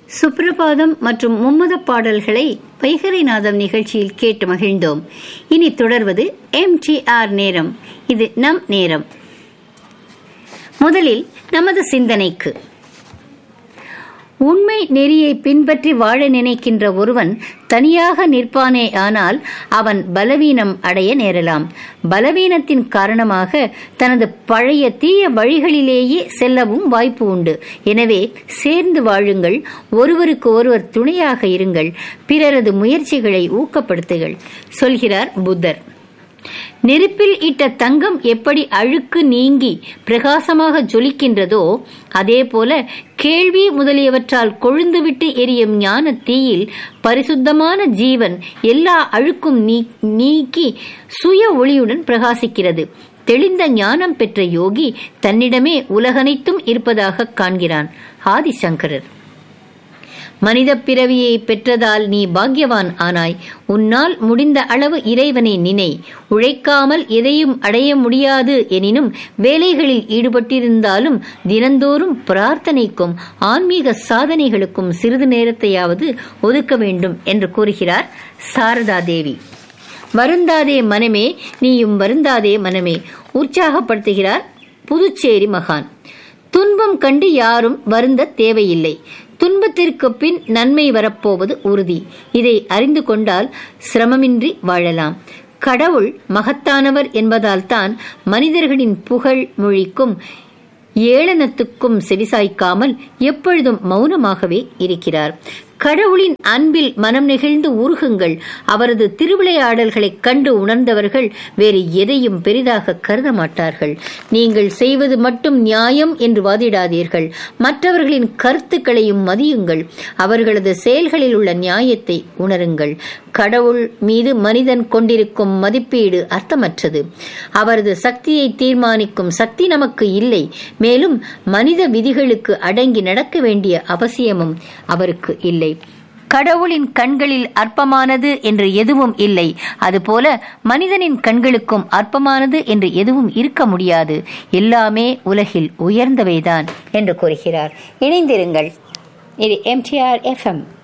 சுப்ரபாதம் மற்றும் மும்மத பாடல்களை வைகரிநாதம் நிகழ்ச்சியில் கேட்டு மகிழ்ந்தோம் இனி தொடர்வது எம்டிஆர் நேரம் இது நம் நேரம் முதலில் நமது சிந்தனைக்கு உண்மை நெறியை பின்பற்றி வாழ நினைக்கின்ற ஒருவன் தனியாக நிற்பானே ஆனால் அவன் பலவீனம் அடைய நேரலாம் பலவீனத்தின் காரணமாக தனது பழைய தீய வழிகளிலேயே செல்லவும் வாய்ப்பு உண்டு எனவே சேர்ந்து வாழுங்கள் ஒருவருக்கு ஒருவர் துணையாக இருங்கள் பிறரது முயற்சிகளை ஊக்கப்படுத்துங்கள் சொல்கிறார் புத்தர் நெருப்பில் இட்ட தங்கம் எப்படி அழுக்கு நீங்கி பிரகாசமாக ஜொலிக்கின்றதோ அதே போல கேள்வி முதலியவற்றால் கொழுந்துவிட்டு எரியும் ஞான தீயில் பரிசுத்தமான ஜீவன் எல்லா அழுக்கும் நீக்கி சுய ஒளியுடன் பிரகாசிக்கிறது தெளிந்த ஞானம் பெற்ற யோகி தன்னிடமே உலகனைத்தும் இருப்பதாக காண்கிறான் ஆதிசங்கரர் மனித பிறவியை பெற்றதால் நீ பாக்யவான் ஆனாய் உன்னால் முடிந்த அளவு இறைவனை நினை உழைக்காமல் எதையும் அடைய முடியாது எனினும் வேலைகளில் ஈடுபட்டிருந்தாலும் தினந்தோறும் பிரார்த்தனைக்கும் ஆன்மீக சாதனைகளுக்கும் சிறிது நேரத்தையாவது ஒதுக்க வேண்டும் என்று கூறுகிறார் சாரதா தேவி வருந்தாதே மனமே நீயும் வருந்தாதே மனமே உற்சாகப்படுத்துகிறார் புதுச்சேரி மகான் துன்பம் கண்டு யாரும் வருந்த தேவையில்லை துன்பத்திற்கு பின் நன்மை வரப்போவது உறுதி இதை அறிந்து கொண்டால் சிரமமின்றி வாழலாம் கடவுள் மகத்தானவர் என்பதால் தான் மனிதர்களின் புகழ் மொழிக்கும் ஏளனத்துக்கும் செவிசாய்க்காமல் எப்பொழுதும் மௌனமாகவே இருக்கிறார் கடவுளின் அன்பில் மனம் நெகிழ்ந்து உருகுங்கள் அவரது திருவிளையாடல்களைக் கண்டு உணர்ந்தவர்கள் வேறு எதையும் பெரிதாக கருத மாட்டார்கள் நீங்கள் செய்வது மட்டும் நியாயம் என்று வாதிடாதீர்கள் மற்றவர்களின் கருத்துக்களையும் மதியுங்கள் அவர்களது செயல்களில் உள்ள நியாயத்தை உணருங்கள் கடவுள் மீது மனிதன் கொண்டிருக்கும் மதிப்பீடு அர்த்தமற்றது அவரது சக்தியை தீர்மானிக்கும் சக்தி நமக்கு இல்லை மேலும் மனித விதிகளுக்கு அடங்கி நடக்க வேண்டிய அவசியமும் அவருக்கு இல்லை கடவுளின் கண்களில் அற்பமானது என்று எதுவும் இல்லை அதுபோல மனிதனின் கண்களுக்கும் அற்பமானது என்று எதுவும் இருக்க முடியாது எல்லாமே உலகில் உயர்ந்தவைதான் என்று கூறுகிறார் இணைந்திருங்கள் இது எம்டிஆர் எஃப்எம்